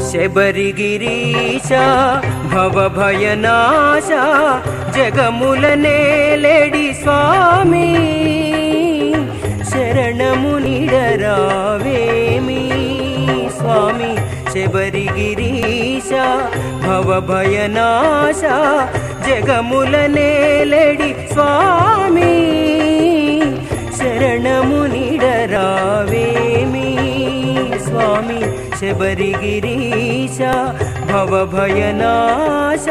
శబరిగిరీశ భవభయనాశ జగముల నేలేడి స్వామి శరణము నిడరావేమి స్వామి శబరిగిరీశ భవభయనాశ జగముల నేలేడి స్వామి శరణము నిడరావేమి స్వామి శబరిగిరీశ భవభయనాశ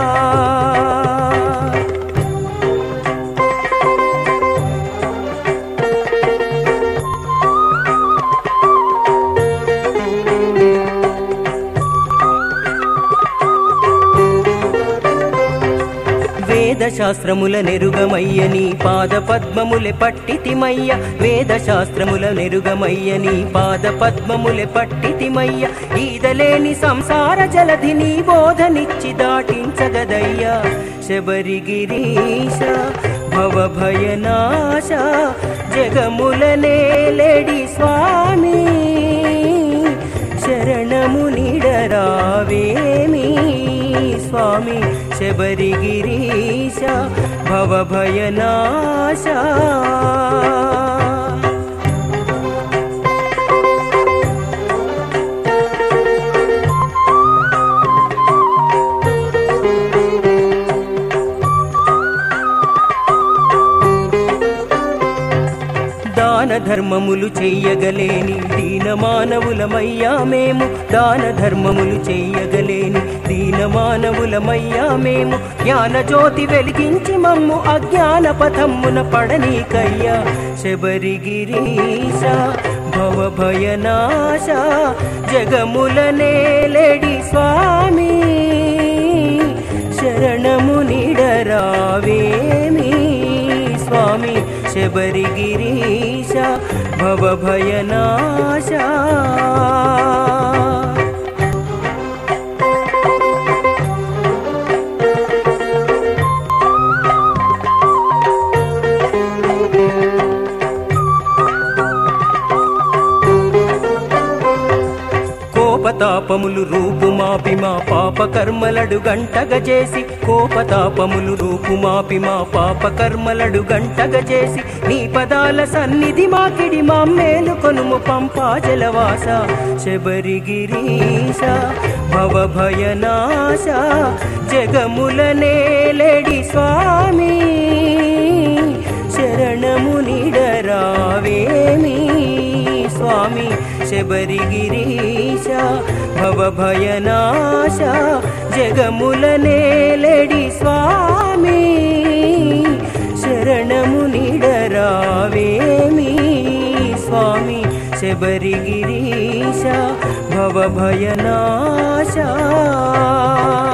వేద శాస్త్రముల నెరుగమయ్య నీ పాద పద్మములె పట్టితిమయ్య వేద శాస్త్రముల నెరుగమయ్య నీ పాద పద్మములె పట్టితిమయ్య ఈదలేని సంసార జలధి నీ బోధనిచ్చి దాటించగదయ్యా శబరిగిరీశ భవభయనాశ జగముల నేలెడి స్వామి శరణము నిడరావేమి స్వామి శబరిగిరీశ భవభయనాశ దాన ధర్మములు చెయ్యగలేని దీన మానవులమయ్యా మేము దాన ధర్మములు చెయ్యగలేని దీన మానవులమయ్యా మేము జ్ఞాన జ్యోతి వెలిగించి మమ్ము అజ్ఞాన పథమ్మున పడనీకయ్యా శబరిగిరీశ భవభయనాశ జగముల నేలెడి స్వామి శరణము నిడరావేమి స్వామి శబరిగిరీశ భవభయనాశ కోపతాపములు రూపుమాపి మా పాప కర్మలడు గంటగ చేసి కోపతాపములు రూపుమాపి మా పాప కర్మలడు గంటగ చేసి నీ పదాల సన్నిధి మాకిడి మా మేలు కొనుము పంపా జలవాస శబరిగిరీశ భవభయనాశ జగముల నేలెడి స్వామి శరణము నిడరావేమి స్వామి శబరిగిరీశ భవభయనాశ జగముల నేలెడి స్వామి శరణము నిడరావేమి స్వామి శబరిగిరీశ భవభయనాశ